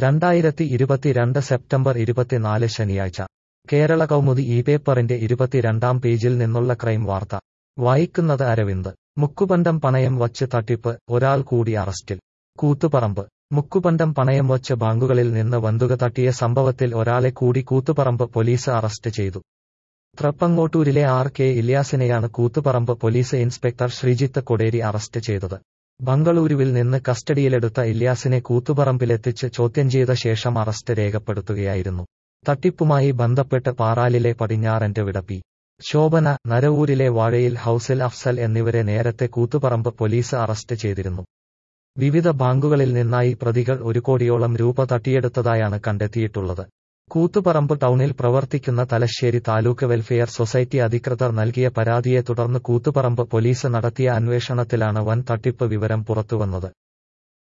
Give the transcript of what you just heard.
രണ്ടായിരത്തി ഇരുപത്തിരണ്ട് സെപ്റ്റംബർ ഇരുപത്തിനാല് ശനിയാഴ്ച കേരള കൗമുദി ഈ പേപ്പറിന്റെ ഇരുപത്തിരണ്ടാം പേജിൽ നിന്നുള്ള ക്രൈം വാർത്ത വായിക്കുന്നത് അരവിന്ദ് മുക്കുപണ്ടം പണയം വച്ച് തട്ടിപ്പ് ഒരാൾ കൂടി അറസ്റ്റിൽ കൂത്തുപറമ്പ് മുക്കുപണ്ടം പണയം വച്ച് ബാങ്കുകളിൽ നിന്ന് വന്തുക തട്ടിയ സംഭവത്തിൽ ഒരാളെ കൂടി കൂത്തുപറമ്പ് പോലീസ് അറസ്റ്റ് ചെയ്തു ട്രപ്പങ്ങോട്ടൂരിലെ ആർ കെ ഇല്യാസിനെയാണ് Koothuparamba police inspector Sreejith Koderi arrest ചെയ്തത് ബംഗളൂരുവിൽ നിന്ന് കസ്റ്റഡിയിലെടുത്ത ഇല്യാസിനെ കൂത്തുപറമ്പിലെത്തിച്ച് ചോദ്യം ചെയ്ത ശേഷം അറസ്റ്റ് രേഖപ്പെടുത്തുകയായിരുന്നു തട്ടിപ്പുമായി ബന്ധപ്പെട്ട് പാറാലിലെ പടിഞ്ഞാറന്റെ വിട പി ശോഭന നരവൂരിലെ വാഴയിൽ ഹൌസിൽ അഫ്സൽ എന്നിവരെ നേരത്തെ കൂത്തുപറമ്പ് പോലീസ് അറസ്റ്റ് ചെയ്തിരുന്നു വിവിധ ബാങ്കുകളിൽ നിന്നായി പ്രതികൾ ഒരു കോടിയോളം രൂപ തട്ടിയെടുത്തതായാണ് കണ്ടെത്തിയിട്ടുള്ളത് കൂത്തുപറമ്പ് ടൗണിൽ പ്രവർത്തിക്കുന്ന തലശ്ശേരി താലൂക്ക് വെൽഫെയർ സൊസൈറ്റി അധികൃതർ നൽകിയ പരാതിയെ തുടർന്ന് കൂത്തുപറമ്പ് പോലീസ് നടത്തിയ അന്വേഷണത്തിലാണ് വൻ തട്ടിപ്പ് വിവരം പുറത്തുവന്നത്